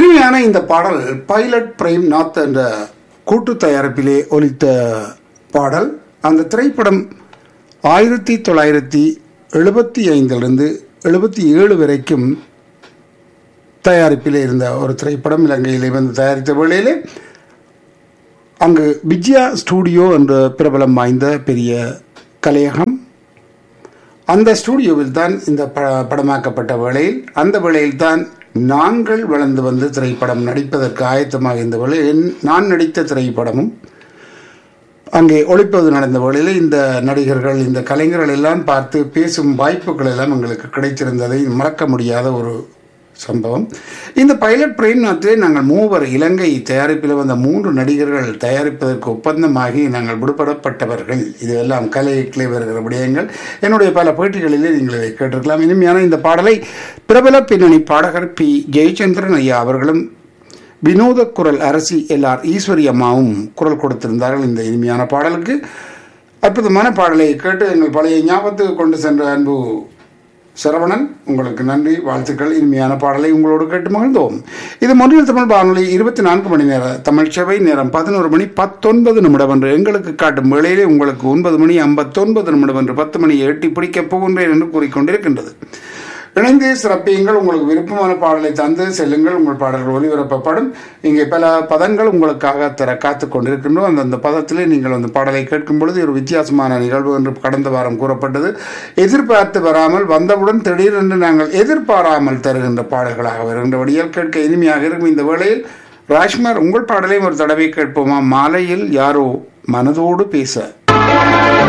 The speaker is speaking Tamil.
இனிமையான இந்த பாடல் பைலட் பிரேம் நாத் என்ற கூட்டு தயாரிப்பிலே ஒலித்த பாடல் அந்த திரைப்படம் ஆயிரத்தி தொள்ளாயிரத்தி எழுபத்தி ஐந்திலிருந்து எழுபத்தி ஏழு வரைக்கும் தயாரிப்பிலே இருந்த ஒரு திரைப்படம் இலங்கையிலே வந்து தயாரித்த வேளையிலே அங்கு விஜயா ஸ்டூடியோ என்ற பிரபலம் வாய்ந்த பெரிய கலையகம் அந்த ஸ்டூடியோவில் தான் இந்த ப படமாக்கப்பட்ட வேளையில் அந்த வேளையில் தான் நாங்கள் வளர்ந்து வந்து திரைப்படம் நடிப்பதற்கு ஆயத்தமாக இருந்த வேளையில் நான் நடித்த திரைப்படமும் அங்கே ஒளிப்பது நடந்த வேளையில் இந்த நடிகர்கள் இந்த கலைஞர்கள் எல்லாம் பார்த்து பேசும் வாய்ப்புகள் எல்லாம் எங்களுக்கு கிடைத்திருந்ததை மறக்க முடியாத ஒரு சம்பவம் இந்த பைலட் பிரேம்நாத்திலே நாங்கள் மூவர் இலங்கை தயாரிப்பில் வந்த மூன்று நடிகர்கள் தயாரிப்பதற்கு ஒப்பந்தமாகி நாங்கள் விடுபடப்பட்டவர்கள் இதுவெல்லாம் கலைக்கிலே வருகிற விடயங்கள் என்னுடைய பல பேட்டிகளிலே நீங்கள் இதை கேட்டிருக்கலாம் இனிமையான இந்த பாடலை பிரபல பின்னணி பாடகர் பி ஜெயச்சந்திரன் ஐயா அவர்களும் வினோத குரல் அரசி எல்ஆர் ஈஸ்வரி அம்மாவும் குரல் கொடுத்திருந்தார்கள் இந்த இனிமையான பாடலுக்கு அற்புதமான பாடலை கேட்டு எங்கள் பழைய ஞாபகத்துக்கு கொண்டு சென்ற அன்பு சரவணன் உங்களுக்கு நன்றி வாழ்த்துக்கள் இனிமையான பாடலை உங்களோடு கேட்டு மகிழ்ந்தோம் இது மொழியில் தமிழ் வானொலி இருபத்தி நான்கு மணி நேர தமிழ் சேவை நேரம் பதினோரு மணி பத்தொன்பது நிமிடம் என்று எங்களுக்கு காட்டும் வேளையிலே உங்களுக்கு ஒன்பது மணி ஐம்பத்தொன்பது நிமிடம் என்று பத்து மணியை எட்டி பிடிக்கப் போகின்றேன் என்று கூறிக்கொண்டிருக்கின்றது இணைந்து சிறப்பியுங்கள் உங்களுக்கு விருப்பமான பாடலை தந்து செல்லுங்கள் உங்கள் பாடல்கள் ஒலிபரப்பப்படும் இங்கே பல பதங்கள் உங்களுக்காக தர காத்து கொண்டிருக்கின்றோம் அந்தந்த பதத்திலே நீங்கள் அந்த பாடலை கேட்கும் பொழுது ஒரு வித்தியாசமான நிகழ்வு என்று கடந்த வாரம் கூறப்பட்டது எதிர்பார்த்து வராமல் வந்தவுடன் திடீரென்று நாங்கள் எதிர்பாராமல் தருகின்ற பாடல்களாக வருகின்றபடியால் கேட்க இனிமையாக இருக்கும் இந்த வேளையில் ராஜ்குமார் உங்கள் பாடலையும் ஒரு தடவை கேட்போமா மாலையில் யாரோ மனதோடு பேச